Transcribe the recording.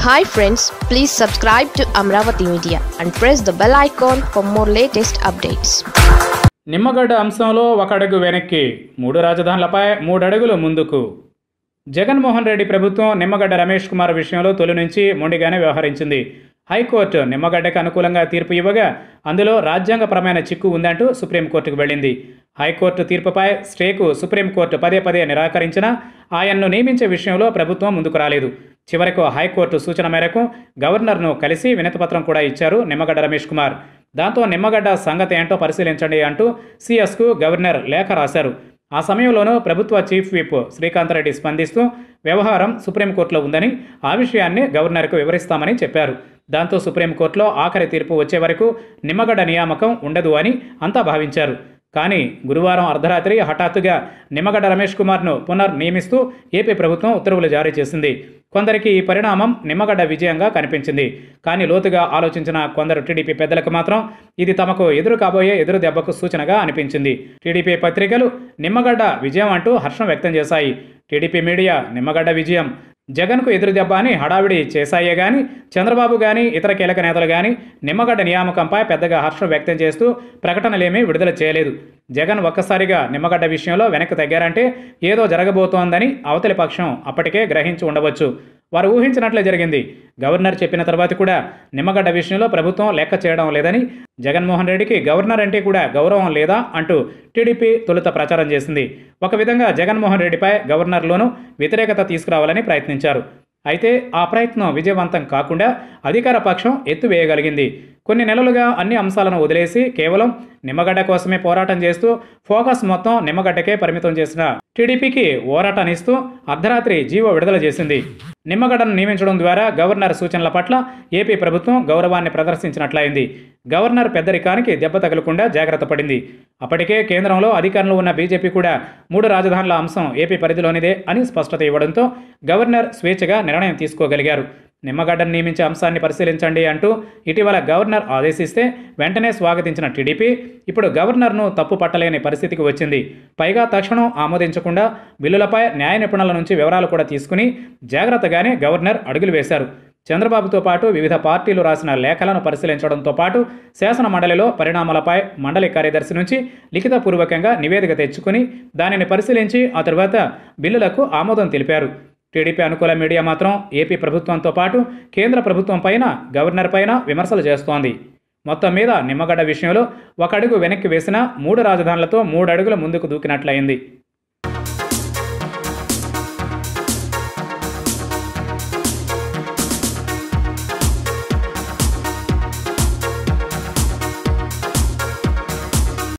hi friends please subscribe to Amaravati media and press the bell icon for more latest updates Nimmagadda అంశంలో ఒక అడుగు వెనక్కి మూడు రాజధానులపై మూడు అడుగులు ముందుకు జగన్మోహన్ రెడ్డి ప్రభుత్వం నిమ్మగడ్డ రమేష్ కుమార్ విషయంలో తొలి నుంచి మొండిగానే వ్యవహరించింది హైకోర్టు నిమ్మగడ్డకు అనుకూలంగా తీర్పు ఇవ్వగా అందులో రాజ్యాంగపరమైన చిక్కు ఉందంటూ సుప్రీంకోర్టుకు వెళ్ళింది హైకోర్టు తీర్పుపై స్టేకు సుప్రీంకోర్టు పదే పదే నిరాకరించినా ఆయన్ను నియమించే విషయంలో ప్రభుత్వం ముందుకు రాలేదు చివరకు హైకోర్టు సూచన మేరకు గవర్నర్ను కలిసి వినతిపత్రం కూడా ఇచ్చారు నిమ్మగడ్డ రమేష్ కుమార్ దాంతో నిమ్మగడ్డ సంగతి ఏంటో పరిశీలించండి అంటూ సీఎస్కు గవర్నర్ లేఖ రాశారు ఆ సమయంలోనూ ప్రభుత్వ చీఫ్ విప్ శ్రీకాంత్ రెడ్డి స్పందిస్తూ వ్యవహారం సుప్రీంకోర్టులో ఉందని ఆ విషయాన్ని గవర్నర్కు వివరిస్తామని చెప్పారు దాంతో సుప్రీంకోర్టులో ఆఖరి తీర్పు వచ్చే వరకు నిమ్మగడ్డ నియామకం ఉండదు అని అంతా భావించారు కానీ గురువారం అర్ధరాత్రి హఠాత్తుగా నిమ్మగడ్డ రమేష్ కుమార్ను పునర్నియమిస్తూ ఏపీ ప్రభుత్వం ఉత్తర్వులు జారీ చేసింది కొందరికి ఈ పరిణామం నిమ్మగడ్డ విజయంగా కనిపించింది కానీ లోతుగా ఆలోచించిన కొందరు టీడీపీ పెద్దలకు మాత్రం ఇది తమకు ఎదురు కాబోయే ఎదురు దెబ్బకు సూచనగా అనిపించింది టీడీపీ పత్రికలు నిమ్మగడ్డ విజయం అంటూ హర్షం వ్యక్తం చేశాయి టీడీపీ మీడియా నిమ్మగడ్డ విజయం జగన్కు ఎదురు దెబ్బ అని హడావిడి చేశాయే గాని చంద్రబాబు గాని ఇతర కీలక నేతలు గాని నిమ్మగడ్డ నియామకంపై పెద్దగా హర్షం వ్యక్తం చేస్తూ ప్రకటనలేమీ విడుదల చేయలేదు జగన్ ఒక్కసారిగా నిమ్మగడ్డ విషయంలో వెనక్కి తగ్గారంటే ఏదో జరగబోతోందని అవతలి పక్షం అప్పటికే గ్రహించి ఉండవచ్చు వారు ఊహించినట్లే జరిగింది గవర్నర్ చెప్పిన తర్వాత కూడా నిమ్మగడ్డ విషయంలో ప్రభుత్వం లెక్క చేయడం లేదని జగన్మోహన్ రెడ్డికి గవర్నర్ అంటే కూడా గౌరవం లేదా అంటూ టీడీపీ తొలుత ప్రచారం చేసింది ఒక విధంగా జగన్మోహన్ రెడ్డిపై గవర్నర్లోనూ వ్యతిరేకత తీసుకురావాలని ప్రయత్నించారు అయితే ఆ ప్రయత్నం విజయవంతం కాకుండా అధికార పక్షం ఎత్తువేయగలిగింది కొన్ని నెలలుగా అన్ని అంశాలను వదిలేసి కేవలం నిమ్మగడ్డ కోసమే పోరాటం చేస్తూ ఫోకస్ మొత్తం నిమ్మగడ్డకే పరిమితం చేసిన టీడీపీకి ఓరాటనిస్తూ అర్ధరాత్రి జీవో విడుదల చేసింది నిమ్మగడ్డను నియమించడం ద్వారా గవర్నర్ సూచనల పట్ల ఏపీ ప్రభుత్వం గౌరవాన్ని ప్రదర్శించినట్లయింది గవర్నర్ పెద్దరికానికి దెబ్బ తగలకుండా జాగ్రత్త పడింది అప్పటికే కేంద్రంలో అధికారంలో ఉన్న బీజేపీ కూడా మూడు రాజధానుల అంశం ఏపీ పరిధిలోనిదే అని స్పష్టత ఇవ్వడంతో గవర్నర్ స్వేచ్ఛగా నిర్ణయం తీసుకోగలిగారు నిమ్మగడ్డను నియమించే అంశాన్ని పరిశీలించండి అంటూ ఇటీవల గవర్నర్ ఆదేశిస్తే వెంటనే స్వాగతించిన టీడీపీ ఇప్పుడు గవర్నర్ను తప్పు పట్టలేని పరిస్థితికి వచ్చింది పైగా తక్షణం ఆమోదించకుండా బిల్లులపై న్యాయ నిపుణుల నుంచి వివరాలు కూడా తీసుకుని జాగ్రత్తగానే గవర్నర్ అడుగులు వేశారు చంద్రబాబుతో పాటు వివిధ పార్టీలు రాసిన లేఖలను పరిశీలించడంతో పాటు శాసన మండలిలో పరిణామాలపై మండలి కార్యదర్శి నుంచి లిఖితపూర్వకంగా నివేదిక తెచ్చుకుని దానిని పరిశీలించి ఆ తరువాత బిల్లులకు ఆమోదం తెలిపారు టీడీపీ అనుకూల మీడియా మాత్రం ఏపీ ప్రభుత్వంతో పాటు కేంద్ర ప్రభుత్వం పైన గవర్నర్ పైన విమర్శలు చేస్తోంది మొత్తం మీద నిమ్మగడ్డ విషయంలో ఒక అడుగు వెనక్కి వేసిన మూడు రాజధానులతో మూడు అడుగులు ముందుకు దూకినట్లయింది